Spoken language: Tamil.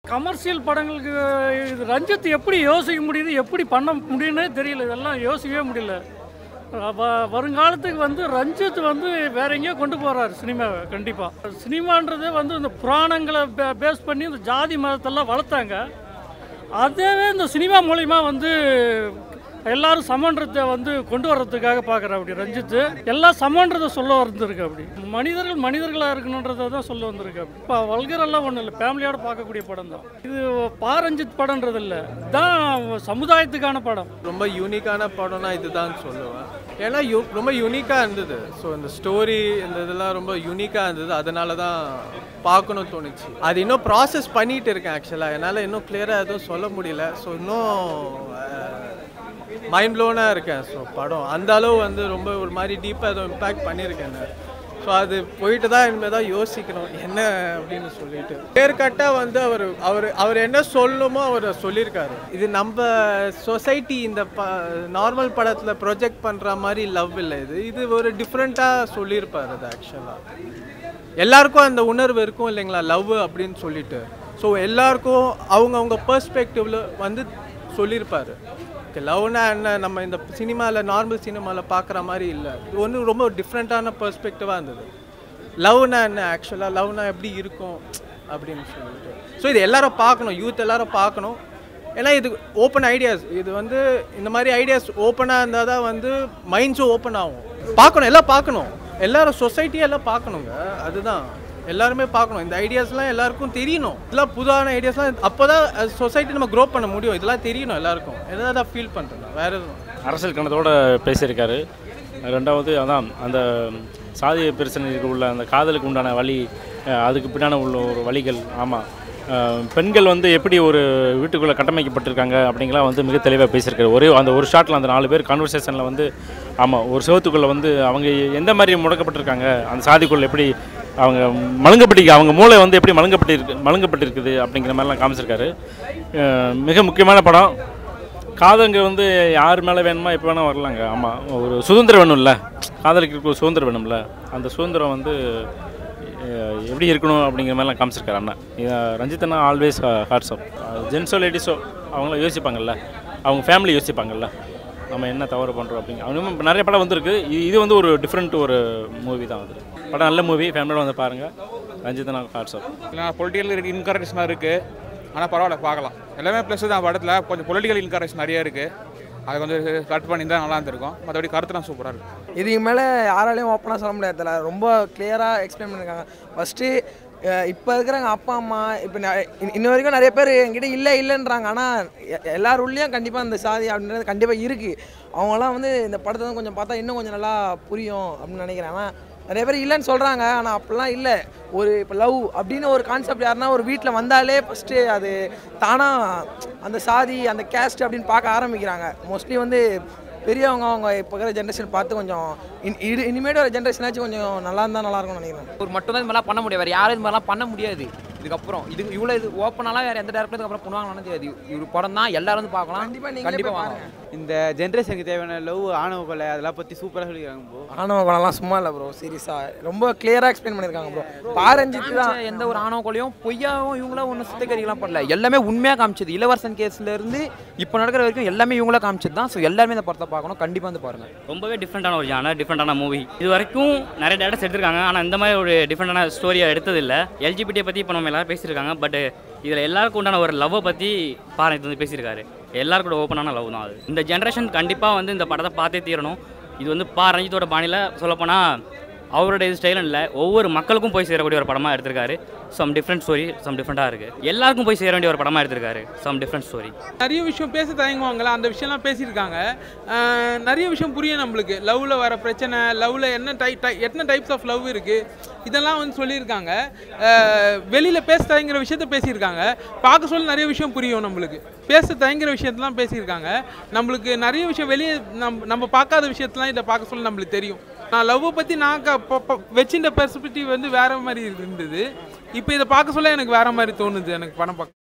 கமர்ஷியல் படங்களுக்கு இது ரஞ்சித் எப்படி யோசிக்க முடியுது எப்படி பண்ண முடியும்னே தெரியல இதெல்லாம் யோசிக்கவே முடியல வ- வருங்காலத்துக்கு வந்து ரஞ்சித் வந்து வேற எங்கேயோ கொண்டு போகிறாரு சினிமாவை கண்டிப்பாக சினிமான்றதே வந்து இந்த புராணங்களை பே பேஸ் பண்ணி இந்த ஜாதி மதத்தெல்லாம் வளர்த்தாங்க அதேவே இந்த சினிமா மூலிமா வந்து எல்லாரும் சமன்றதை வந்து கொண்டு வர்றதுக்காக பார்க்குற அப்படி ரஞ்சித் எல்லாம் சமன்றதை சொல்ல வந்திருக்கு அப்படி மனிதர்கள் மனிதர்களாக இருக்கணுன்றதை தான் சொல்ல வந்திருக்கு அப்படி இப்போ வல்கரெல்லாம் ஒன்றும் இல்லை ஃபேமிலியோட பார்க்கக்கூடிய படம் தான் இது பா ரஞ்சித் படம்ன்றது இல்லை தான் சமுதாயத்துக்கான படம் ரொம்ப யூனிக்கான படம்னா இதுதான் சொல்லுவேன் ஏன்னா யூ ரொம்ப யூனிக்காக இருந்தது ஸோ இந்த ஸ்டோரி இந்த இதெல்லாம் ரொம்ப யூனிக்காக இருந்தது அதனால தான் பார்க்கணும் தோணுச்சு அது இன்னும் ப்ராசஸ் பண்ணிட்டு இருக்கேன் ஆக்சுவலாக என்னால் இன்னும் கிளியராக எதுவும் சொல்ல முடியல ஸோ இன்னும் மைண்ட் ப்ளோனாக இருக்கேன் ஸோ படம் அந்த அளவு வந்து ரொம்ப ஒரு மாதிரி டீப்பாக எதுவும் இம்பேக்ட் பண்ணியிருக்கேன் ஸோ அது போயிட்டு தான் இனிமேல் தான் யோசிக்கணும் என்ன அப்படின்னு சொல்லிட்டு கிளியர் வந்து அவர் அவர் அவர் என்ன சொல்லணுமோ அவர் சொல்லியிருக்காரு இது நம்ம சொசைட்டி இந்த ப நார்மல் படத்தில் ப்ரொஜெக்ட் பண்ணுற மாதிரி லவ் இல்லை இது இது ஒரு டிஃப்ரெண்ட்டாக சொல்லியிருப்பார் அது ஆக்சுவலாக எல்லாருக்கும் அந்த உணர்வு இருக்கும் இல்லைங்களா லவ் அப்படின்னு சொல்லிட்டு ஸோ எல்லாருக்கும் அவங்கவுங்க பெர்ஸ்பெக்டிவ்ல வந்து சொல்லியிருப்பாரு ஓகே லவ்னா என்ன நம்ம இந்த சினிமாவில் நார்மல் சினிமாவில் பார்க்குற மாதிரி இல்லை இது ஒன்று ரொம்ப டிஃப்ரெண்ட்டான பெர்ஸ்பெக்டிவாக இருந்தது லவ்னா என்ன ஆக்சுவலாக லவ்னா எப்படி இருக்கும் அப்படின்னு சொல்லிட்டு ஸோ இது எல்லாரும் பார்க்கணும் யூத் எல்லாரும் பார்க்கணும் ஏன்னா இது ஓப்பன் ஐடியாஸ் இது வந்து இந்த மாதிரி ஐடியாஸ் ஓப்பனாக இருந்தால் தான் வந்து மைண்ட்ஸும் ஓப்பன் ஆகும் பார்க்கணும் எல்லாம் பார்க்கணும் எல்லாரும் சொசைட்டியை எல்லாம் பார்க்கணுங்க அதுதான் எல்லாருமே பார்க்கணும் இந்த ஐடியாஸ்லாம் எல்லாருக்கும் தெரியணும் இதெல்லாம் புதான ஐடியாஸ்லாம் அப்போ தான் சொசைட்டி நம்ம க்ரோ பண்ண முடியும் இதெல்லாம் தெரியணும் எல்லாருக்கும் எதாவது தான் ஃபீல் பண்ணுறேன் வேறு எதுவும் அரசியல் கணத்தோட பேசியிருக்காரு ரெண்டாவது அதான் அந்த சாதிய பிரச்சனைக்கு உள்ள அந்த காதலுக்கு உண்டான வழி அஹ் அதுக்கு பின்னான உள்ள ஒரு வழிகள் ஆமாம் பெண்கள் வந்து எப்படி ஒரு வீட்டுக்குள்ளே கட்டமைக்கப்பட்டிருக்காங்க அப்படிங்கலாம் வந்து மிக தெளிவாக பேசியிருக்காரு ஒரே அந்த ஒரு ஷாட்டில் அந்த நாலு பேர் கான்வர்சேஷனில் வந்து ஆமாம் ஒரு சிவத்துக்குள்ளே வந்து அவங்க எந்த மாதிரி முடக்கப்பட்டிருக்காங்க அந்த சாதிக்குள்ளே எப்படி அவங்க மழுங்கப்பட்டி அவங்க மூளை வந்து எப்படி மழுங்கப்பட்டிருக்கு மழுங்கப்பட்டிருக்குது அப்படிங்கிற மாதிரிலாம் காமிச்சிருக்காரு அஹ் மிக முக்கியமான படம் காதலுங்க வந்து யார் மேலே வேணுமா எப்போ வேணால் வரலாங்க ஆமாம் ஒரு சுதந்திரம் வேணும்ல காதலுக்கு ஒரு சுதந்திரம் வேணும்ல அந்த சுதந்திரம் வந்து அஹ், எப்படி இருக்கணும் அப்படிங்கிற மாதிரிலாம் காமிச்சிருக்காரு அண்ணா இது ரஞ்சித் அண்ணா ஆல்வேஸ் ஹார்ட்ஸ் அப் ஜென்ஸோ லேடிஸோ அவங்களாம் யோசிப்பாங்கல்ல அவங்க ஃபேமிலி யோசிப்பாங்கல்ல நம்ம என்ன தவறு பண்ணுறோம் அப்படிங்க அவங்க இப்போ நிறைய படம் வந்திருக்கு இது இது வந்து ஒரு டிஃப்ரெண்ட் ஒரு மூவி தான் அது படம் நல்ல மூவி ஃபேமிலியோட வந்து பாருங்கள் ரஞ்சித் அண்ணா ஹார்ட்ஸ் அப் இல்லை பொலிட்டிக்கல் இன்கரேஷனாக இருக்குது ஆனால் பரவாயில்ல பார்க்கலாம் எல்லாமே ப்ளஸ் தான் படத்தில் கொஞ்சம் பொலிட்டிக்கல் இன்கரேஷன் நிறைய இருக்குது அதை கொஞ்சம் கட் பண்ணியிருந்தா நல்லா இருந்திருக்கும் மற்றபடி கருத்துலாம் சூப்பராக இருக்குது இதுக்கு மேலே யாராலையும் ஓப்பனாக சொல்ல முடியாது தல. ரொம்ப கிளியராக எக்ஸ்பிளைன் பண்ணியிருக்காங்க ஃபஸ்ட்டு இப்போ இருக்கிறவங்க அப்பா அம்மா இப்போ இன்ன வரைக்கும் நிறைய பேர் என்கிட்ட இல்லை இல்லைன்றாங்க ஆனால் எல்லார் உள்ளேயும் கண்டிப்பாக இந்த சாதி அப்படின்றது கண்டிப்பாக இருக்குது அவங்களாம் வந்து இந்த படத்தை வந்து கொஞ்சம் பார்த்தா இன்னும் கொஞ்சம் நல்லா புரியும் அப்படின்னு நினைக்கிறேன் ஆனால் நிறைய பேர் இல்லைன்னு சொல்கிறாங்க ஆனால் அப்படிலாம் இல்லை ஒரு இப்போ லவ் அப்படின்னு ஒரு கான்செப்ட் யாருன்னா ஒரு வீட்டில் வந்தாலே ஃபஸ்ட்டு அது தானாக அந்த சாதி அந்த கேஸ்ட் அப்படின்னு பார்க்க ஆரம்பிக்கிறாங்க மோஸ்ட்லி வந்து பெரியவங்க அவங்க இப்போ இருக்கிற ஜென்ரேஷன் பார்த்து கொஞ்சம் இன் இடு இனிமேட்டு ஒரு ஜென்ரேஷனாச்சும் கொஞ்சம் நல்லா இருந்தால் நல்லா இருக்கும்னு நினைக்கிறேன் ஒரு மட்டும் தான் இது மாதிரிலாம் பண்ண முடியாது வேறு யாரும் இது மாதிரிலாம் பண்ண முடியாது இதுக்கப்புறம் இது இவ்வளோ இது ஓப்பனாலாம் வேறு எந்த டேரக்டருக்கு அப்புறம் பண்ணுவாங்கன்னு தெரியாது இவர் படம் தான் எல்லாரும் வந்து பார்க்கலாம் கண்டிப்பாக நீங்கள் கண்டிப்பாக கண்டிப்பாக வாங்க பாருங்க இந்த ஜென்ரேஷனுக்கு தேவையான லவ் ஆணவ கொலை அதெல்லாம் பற்றி சூப்பராக சொல்லிக்கிறாங்க ப்ரோ ஆணவ குணம்லாம் சும்மா இல்லை ப்ரோ சீரியஸாக ரொம்ப கிளியராக எக்ஸ்பிளைன் பண்ணியிருக்காங்க ப்ரோ பாரஞ்சித் தான் காமிச்ச எந்த ஒரு ஆணவ கொலையும் பொய்யாவும் இவங்களாம் ஒன்றும் சித்தக்கறிகளாம் பண்ணல எல்லாமே உண்மையாக காமிச்சது இளவரசன் கேஸ்ல இருந்து இப்போ நடக்கிற வரைக்கும் எல்லாமே இவங்களா காமிச்சது தான் ஸோ எல்லாருமே இந்த படத்தை பார்க்கணும் கண்டிப்பாக வந்து பாருங்க ரொம்பவே டிஃப்ரெண்ட்டான ஒரு ஜானர் டிஃப்ரெண்ட்டான மூவி இது வரைக்கும் நிறைய டேரக்டர்ஸ் எடுத்திருக்காங்க ஆனால் இந்த மாதிரி ஒரு டிஃப்ரெண்ட்டான ஸ்டோரியை எடுத்ததில்லை எல்ஜிபிடியை பற்றி இப்போ நம்ம எல்லாரும் பேசியிருக்காங்க பட் இதில் எல்லாருக்கும் உண்டான ஒரு லவ்வை பற்றி பாரத் வந்து பேசியிருக்காரு எல்லாருக்கும் கூட ஓப்பனான லவ் தான் அது இந்த ஜென்ரேஷன் கண்டிப்பாக வந்து இந்த படத்தை பார்த்தே தீரணும் இது வந்து பா ரஞ்சித்தோட பாணியில் சொல்லப்போனால் அவருடைய ஸ்டைலும் இல்லை ஒவ்வொரு மக்களுக்கும் போய் சேரக்கூடிய ஒரு படமாக எடுத்திருக்காரு சம் டிஃப்ரெண்ட் ஸ்டோரி சம் டிஃப்ரெண்ட்டாக இருக்குது எல்லாருக்கும் போய் சேர வேண்டிய ஒரு படமாக எடுத்திருக்காரு சம் டிஃப்ரெண்ட் ஸ்டோரி நிறைய விஷயம் பேச தயங்குவாங்கல்ல அந்த விஷயம்லாம் பேசியிருக்காங்க அஹ் நிறைய விஷயம் புரியும் நம்மளுக்கு லவ்வில் வர பிரச்சனை லவ்வில் என்ன டை டை எத்தனை டைப்ஸ் ஆஃப் லவ் இருக்குது இதெல்லாம் வந்து சொல்லியிருக்காங்க வெளியில் பேச தயங்குற விஷயத்த பேசியிருக்காங்க பார்க்க சொல்ல நிறைய விஷயம் புரியும் நம்மளுக்கு பேச தயங்குற விஷயத்தெல்லாம் பேசியிருக்காங்க நம்மளுக்கு நிறைய விஷயம் வெளியே நம்ம நம்ம பார்க்காத விஷயத்தெல்லாம் இதை பார்க்க சொல்ல நம்மளுக்கு தெரியும் நான் லவ்வை பற்றி நான் க ப- ப- வச்சிருந்த பெர்ஸ்பெக்டிவ் வந்து வேற மாதிரி இருந்தது இப்போ இதை பார்க்க சொல்ல எனக்கு வேற மாதிரி தோணுது எனக்கு படம் பார்க்க